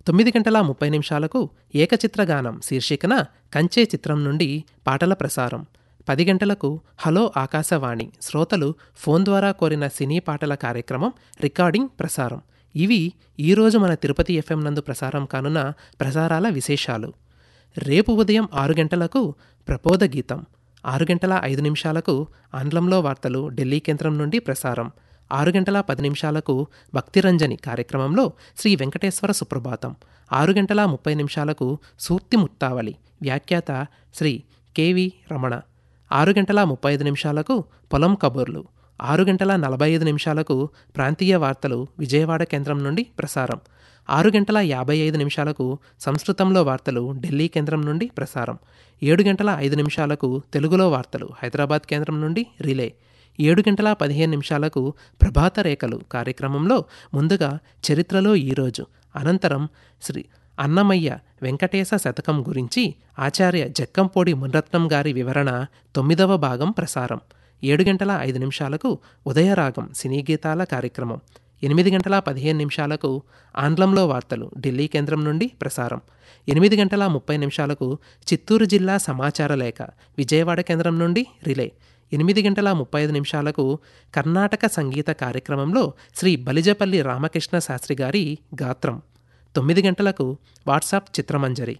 తొమ్మిది గంటల ముప్పై నిమిషాలకు ఏకచిత్రగానం శీర్షికన కంచే చిత్రం నుండి పాటల ప్రసారం పది గంటలకు హలో ఆకాశవాణి శ్రోతలు ఫోన్ ద్వారా కోరిన సినీ పాటల కార్యక్రమం రికార్డింగ్ ప్రసారం ఇవి ఈరోజు మన తిరుపతి ఎఫ్ఎం నందు ప్రసారం కానున్న ప్రసారాల విశేషాలు రేపు ఉదయం ఆరు గంటలకు ప్రబోధ గీతం ఆరు గంటల ఐదు నిమిషాలకు ఆంగ్లంలో వార్తలు ఢిల్లీ కేంద్రం నుండి ప్రసారం ఆరు గంటల పది నిమిషాలకు భక్తిరంజని కార్యక్రమంలో శ్రీ వెంకటేశ్వర సుప్రభాతం ఆరు గంటల ముప్పై నిమిషాలకు సూక్తి ముత్తావళి వ్యాఖ్యాత శ్రీ కెవి రమణ ఆరు గంటల ముప్పై ఐదు నిమిషాలకు పొలం కబుర్లు ఆరు గంటల నలభై ఐదు నిమిషాలకు ప్రాంతీయ వార్తలు విజయవాడ కేంద్రం నుండి ప్రసారం ఆరు గంటల యాభై ఐదు నిమిషాలకు సంస్కృతంలో వార్తలు ఢిల్లీ కేంద్రం నుండి ప్రసారం ఏడు గంటల ఐదు నిమిషాలకు తెలుగులో వార్తలు హైదరాబాద్ కేంద్రం నుండి రిలే ఏడు గంటల పదిహేను నిమిషాలకు ప్రభాత రేఖలు కార్యక్రమంలో ముందుగా చరిత్రలో ఈరోజు అనంతరం శ్రీ అన్నమయ్య వెంకటేశ శతకం గురించి ఆచార్య జక్కంపొడి మునరత్నం గారి వివరణ తొమ్మిదవ భాగం ప్రసారం ఏడు గంటల ఐదు నిమిషాలకు ఉదయరాగం సినీ గీతాల కార్యక్రమం ఎనిమిది గంటల పదిహేను నిమిషాలకు ఆంగ్లంలో వార్తలు ఢిల్లీ కేంద్రం నుండి ప్రసారం ఎనిమిది గంటల ముప్పై నిమిషాలకు చిత్తూరు జిల్లా సమాచార లేఖ విజయవాడ కేంద్రం నుండి రిలే ఎనిమిది గంటల ముప్పై ఐదు నిమిషాలకు కర్ణాటక సంగీత కార్యక్రమంలో శ్రీ బలిజపల్లి రామకృష్ణ శాస్త్రి గారి గాత్రం తొమ్మిది గంటలకు వాట్సాప్ చిత్రమంజరి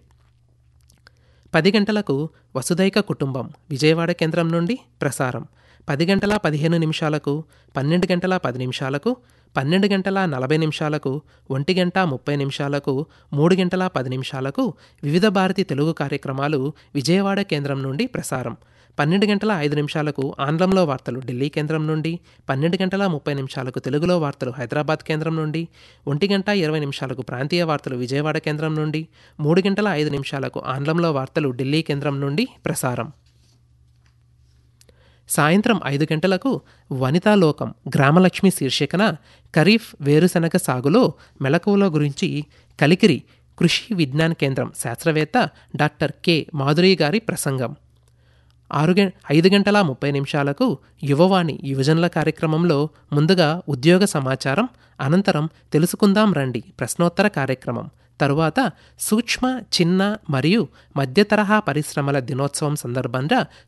పది గంటలకు వసుదైక కుటుంబం విజయవాడ కేంద్రం నుండి ప్రసారం పది గంటల పదిహేను నిమిషాలకు పన్నెండు గంటల పది నిమిషాలకు పన్నెండు గంటల నలభై నిమిషాలకు ఒంటి గంట ముప్పై నిమిషాలకు మూడు గంటల పది నిమిషాలకు వివిధ భారతి తెలుగు కార్యక్రమాలు విజయవాడ కేంద్రం నుండి ప్రసారం పన్నెండు గంటల ఐదు నిమిషాలకు ఆంగ్లంలో వార్తలు ఢిల్లీ కేంద్రం నుండి పన్నెండు గంటల ముప్పై నిమిషాలకు తెలుగులో వార్తలు హైదరాబాద్ కేంద్రం నుండి ఒంటి గంట ఇరవై నిమిషాలకు ప్రాంతీయ వార్తలు విజయవాడ కేంద్రం నుండి మూడు గంటల ఐదు నిమిషాలకు ఆంగ్లంలో వార్తలు ఢిల్లీ కేంద్రం నుండి ప్రసారం సాయంత్రం ఐదు గంటలకు వనితాలోకం గ్రామలక్ష్మి శీర్షికన ఖరీఫ్ వేరుశనగ సాగులో మెలకువల గురించి కలికిరి కృషి విజ్ఞాన్ కేంద్రం శాస్త్రవేత్త డాక్టర్ కె మాధురి గారి ప్రసంగం ఆరు గం ఐదు గంటల ముప్పై నిమిషాలకు యువవాణి యువజనుల కార్యక్రమంలో ముందుగా ఉద్యోగ సమాచారం అనంతరం తెలుసుకుందాం రండి ప్రశ్నోత్తర కార్యక్రమం తరువాత సూక్ష్మ చిన్న మరియు మధ్య తరహా పరిశ్రమల దినోత్సవం సందర్భంగా